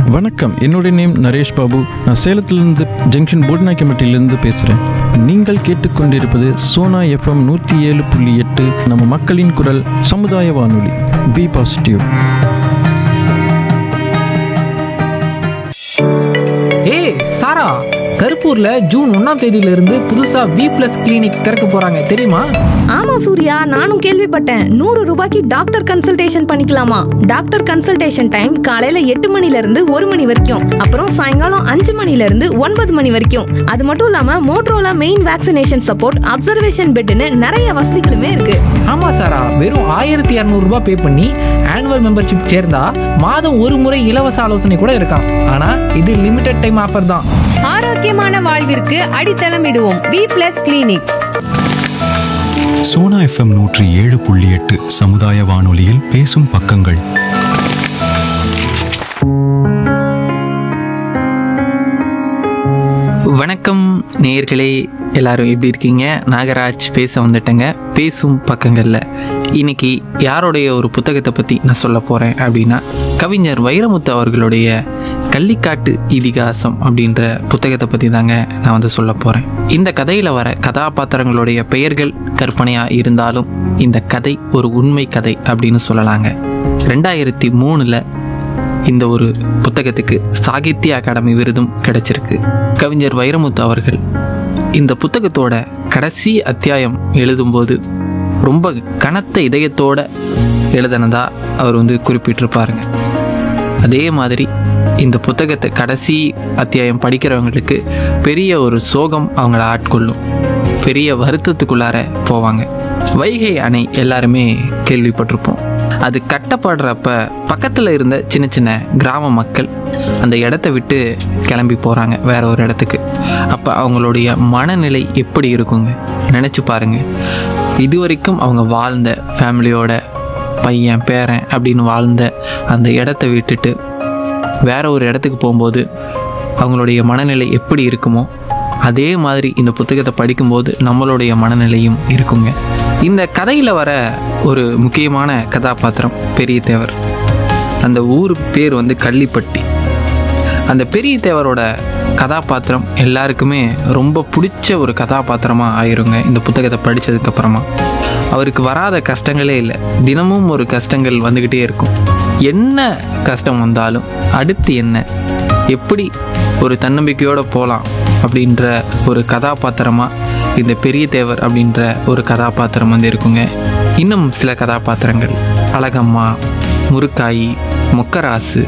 வணக்கம் என்னுடைய நேம் நரேஷ் பாபு நான் சேலத்திலிருந்து ஜங்ஷன் போட்னாக்கிமட்டிலிருந்து பேசுகிறேன் நீங்கள் கேட்டுக்கொண்டிருப்பது சோனா எஃப்எம் நூற்றி ஏழு புள்ளி எட்டு நம்ம மக்களின் குரல் சமுதாய வானொலி பி பாசிட்டிவ் ஏய் சாரா கருப்பூர்ல ஜூன் ஒன்னாம் தேதியில இருந்து புதுசா வி பிளஸ் கிளினிக் திறக்க போறாங்க தெரியுமா ஆமா சூர்யா நானும் கேள்விப்பட்டேன் நூறு ரூபாய்க்கு டாக்டர் கன்சல்டேஷன் பண்ணிக்கலாமா டாக்டர் கன்சல்டேஷன் டைம் காலையில எட்டு மணில இருந்து ஒரு மணி வரைக்கும் அப்புறம் சாயங்காலம் அஞ்சு மணில இருந்து ஒன்பது மணி வரைக்கும் அது மட்டும் இல்லாம மோட்ரோலா மெயின் வேக்சினேஷன் சப்போர்ட் அப்சர்வேஷன் பெட்னு நிறைய வசதிகளுமே இருக்கு ஆமா சாரா வெறும் ஆயிரத்தி இரநூறு ரூபாய் பே பண்ணி ஆனுவல் மெம்பர்ஷிப் சேர்ந்தா மாதம் ஒரு முறை இலவச ஆலோசனை கூட இருக்காம் ஆனா இது லிமிடெட் டைம் ஆஃபர் தான் ஆரோக்கியமான வாழ்விற்கு அடித்தளமிடுவோம் V plus clinic Sona FM நூற்றி ஏழு புள்ளி எட்டு சமுதாய வானொலியில் பேசும் பக்கங்கள் வணக்கம் நேயர்களே எல்லாரும் எப்படி இருக்கீங்க நாகராஜ் பேச வந்துட்டேங்க பேசும் பக்கங்கள்ல இன்னைக்கு யாருடைய ஒரு புத்தகத்தை பத்தி நான் சொல்ல போறேன் அப்படின்னா கவிஞர் வைரமுத்து அவர்களுடைய கள்ளிக்காட்டு இதிகாசம் அப்படின்ற புத்தகத்தை பத்தி தாங்க நான் வந்து சொல்ல போறேன் இந்த கதையில வர கதாபாத்திரங்களுடைய பெயர்கள் கற்பனையா இருந்தாலும் இந்த கதை ஒரு உண்மை கதை அப்படின்னு சொல்லலாங்க ரெண்டாயிரத்தி மூணுல இந்த ஒரு புத்தகத்துக்கு சாகித்ய அகாடமி விருதும் கிடைச்சிருக்கு கவிஞர் வைரமுத்து அவர்கள் இந்த புத்தகத்தோட கடைசி அத்தியாயம் எழுதும்போது ரொம்ப கனத்த இதயத்தோட எழுதினதா அவர் வந்து குறிப்பிட்டிருப்பாருங்க அதே மாதிரி இந்த புத்தகத்தை கடைசி அத்தியாயம் படிக்கிறவங்களுக்கு பெரிய ஒரு சோகம் அவங்கள ஆட்கொள்ளும் பெரிய வருத்தத்துக்குள்ளார போவாங்க வைகை அணை எல்லாருமே கேள்விப்பட்டிருப்போம் அது கட்டப்படுறப்ப பக்கத்தில் இருந்த சின்ன சின்ன கிராம மக்கள் அந்த இடத்த விட்டு கிளம்பி போகிறாங்க வேற ஒரு இடத்துக்கு அப்போ அவங்களுடைய மனநிலை எப்படி இருக்குங்க நினச்சி பாருங்க இதுவரைக்கும் அவங்க வாழ்ந்த ஃபேமிலியோட பையன் பேரன் அப்படின்னு வாழ்ந்த அந்த இடத்த விட்டுட்டு வேற ஒரு இடத்துக்கு போகும்போது அவங்களுடைய மனநிலை எப்படி இருக்குமோ அதே மாதிரி இந்த புத்தகத்தை படிக்கும்போது நம்மளுடைய மனநிலையும் இருக்குங்க இந்த கதையில் வர ஒரு முக்கியமான கதாபாத்திரம் பெரிய தேவர் அந்த ஊர் பேர் வந்து கள்ளிப்பட்டி அந்த பெரிய தேவரோட கதாபாத்திரம் எல்லாருக்குமே ரொம்ப பிடிச்ச ஒரு கதாபாத்திரமாக ஆயிருங்க இந்த புத்தகத்தை படித்ததுக்கப்புறமா அவருக்கு வராத கஷ்டங்களே இல்லை தினமும் ஒரு கஷ்டங்கள் வந்துக்கிட்டே இருக்கும் என்ன கஷ்டம் வந்தாலும் அடுத்து என்ன எப்படி ஒரு தன்னம்பிக்கையோடு போகலாம் அப்படின்ற ஒரு கதாபாத்திரமாக இந்த பெரிய தேவர் அப்படின்ற ஒரு கதாபாத்திரம் வந்து இருக்குங்க இன்னும் சில கதாபாத்திரங்கள் அழகம்மா முருக்காயி மொக்கராசு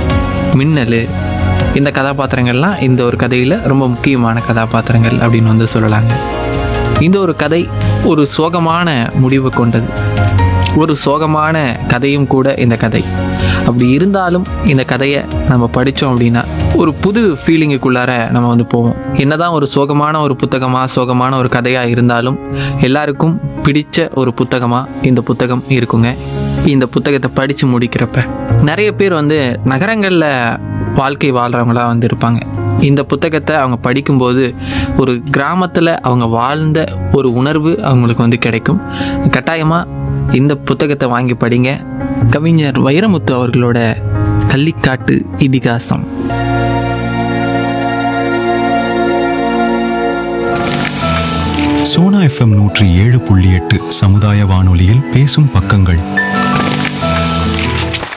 மின்னல் இந்த கதாபாத்திரங்கள்லாம் இந்த ஒரு கதையில் ரொம்ப முக்கியமான கதாபாத்திரங்கள் அப்படின்னு வந்து சொல்லலாங்க இந்த ஒரு கதை ஒரு சோகமான முடிவு கொண்டது ஒரு சோகமான கதையும் கூட இந்த கதை அப்படி இருந்தாலும் இந்த கதையை நம்ம படித்தோம் அப்படின்னா ஒரு புது ஃபீலிங்குக்குள்ளார நம்ம வந்து போவோம் என்னதான் ஒரு சோகமான ஒரு புத்தகமாக சோகமான ஒரு கதையாக இருந்தாலும் எல்லாருக்கும் பிடிச்ச ஒரு புத்தகமாக இந்த புத்தகம் இருக்குங்க இந்த புத்தகத்தை படித்து முடிக்கிறப்ப நிறைய பேர் வந்து நகரங்களில் வாழ்க்கை வாழ்கிறவங்களா வந்து இருப்பாங்க இந்த புத்தகத்தை அவங்க படிக்கும்போது ஒரு கிராமத்தில் அவங்க வாழ்ந்த ஒரு உணர்வு அவங்களுக்கு வந்து கிடைக்கும் கட்டாயமாக இந்த புத்தகத்தை வாங்கி படிங்க கவிஞர் வைரமுத்து அவர்களோட கள்ளிக்காட்டு இதிகாசம் சோனா எஃப்எம் நூற்றி ஏழு புள்ளி எட்டு சமுதாய வானொலியில் பேசும் பக்கங்கள்